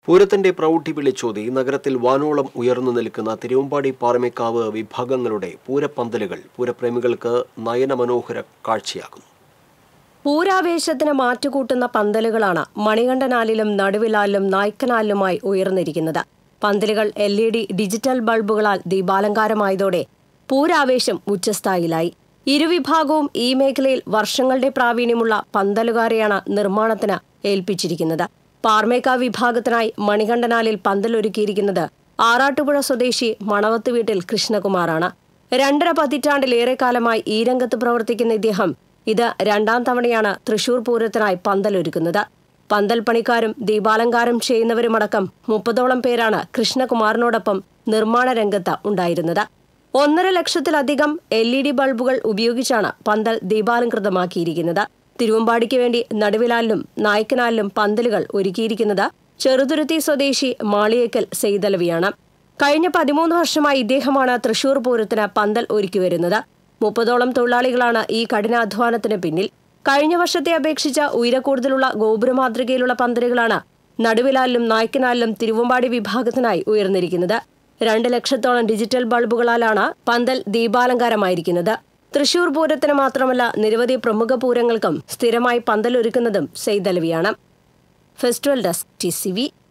പൂരത്തിന്റെ പ്രൗഢി വിളിച്ചോതി നഗരത്തിൽ വാനോളം ഉയർന്നു നിൽക്കുന്ന തിരുവമ്പാടി പാറമേക്കാവ് വിഭാഗങ്ങളുടെ പൂരപ്പന്തലുകൾ പൂരപ്രേമികൾക്ക് നയനമനോഹര കാഴ്ചയാകുന്നു പൂരാവേശത്തിന് മാറ്റുകൂട്ടുന്ന പന്തലുകളാണ് മണികണ്ഠനാലിലും നടുവിലാലിലും നായ്ക്കനാലിലുമായി ഉയർന്നിരിക്കുന്നത് പന്തലുകൾ എൽ ഇ ഡി ഡിജിറ്റൽ ബൾബുകളാൽ ദീപാലങ്കാരമായതോടെ പൂരാവേശം ഉച്ചസ്ഥായിലായി ഇരുവിഭാഗവും ഈ മേഖലയിൽ വർഷങ്ങളുടെ പ്രാവീണ്യമുള്ള പന്തലുകാരെയാണ് നിർമ്മാണത്തിന് ഏൽപ്പിച്ചിരിക്കുന്നത് പാർമേക്ക വിഭാഗത്തിനായി മണികണ്ഠനാലിൽ പന്തലൊരുക്കിയിരിക്കുന്നത് ആറാട്ടുപുഴ സ്വദേശി മണവത്ത് വീട്ടിൽ കൃഷ്ണകുമാറാണ് രണ്ടര പതിറ്റാണ്ടിലേറെ കാലമായി ഈ രംഗത്ത് പ്രവർത്തിക്കുന്ന ഇദ്ദേഹം ഇത് രണ്ടാം തവണയാണ് തൃശൂർ പൂരത്തിനായി പന്തലൊരുക്കുന്നത് പന്തൽ പണിക്കാരും ദീപാലങ്കാരം ചെയ്യുന്നവരുമടക്കം മുപ്പതോളം പേരാണ് കൃഷ്ണകുമാറിനോടൊപ്പം നിർമ്മാണ രംഗത്ത് ഉണ്ടായിരുന്നത് ഒന്നര ലക്ഷത്തിലധികം എൽ ഇ ഡി ബൾബുകൾ ഉപയോഗിച്ചാണ് പന്തൽ ദീപാലംകൃതമാക്കിയിരിക്കുന്നത് തിരുവമ്പാടിക്ക് വേണ്ടി നടുവിലാലിലും നായ്ക്കനാലിലും പന്തലുകൾ ഒരുക്കിയിരിക്കുന്നത് ചെറുതുരുത്തി സ്വദേശി മാളിയേക്കൽ സെയ്തലവിയാണ് കഴിഞ്ഞ പതിമൂന്ന് വർഷമായി ഇദ്ദേഹമാണ് തൃശൂർ പൂരത്തിന് പന്തൽ ഒരുക്കി വരുന്നത് മുപ്പതോളം തൊഴിലാളികളാണ് ഈ കഠിനാധ്വാനത്തിന് പിന്നിൽ കഴിഞ്ഞ വർഷത്തെ അപേക്ഷിച്ച ഉയരക്കൂടുതലുള്ള ഗോപുരമാതൃകയിലുള്ള പന്തലുകളാണ് നടുവിലാലിലും നായ്ക്കനാലിലും തിരുവമ്പാടി വിഭാഗത്തിനായി ഉയർന്നിരിക്കുന്നത് രണ്ട് ലക്ഷത്തോളം ഡിജിറ്റൽ ബൾബുകളാലാണ് പന്തൽ ദീപാലങ്കാരമായിരിക്കുന്നത് തൃശൂർ പൂരത്തിന് മാത്രമല്ല നിരവധി പ്രമുഖ പൂരങ്ങൾക്കും സ്ഥിരമായി പന്തലൊരുക്കുന്നതും സെയ്തലവിയാണ് festival desk T C V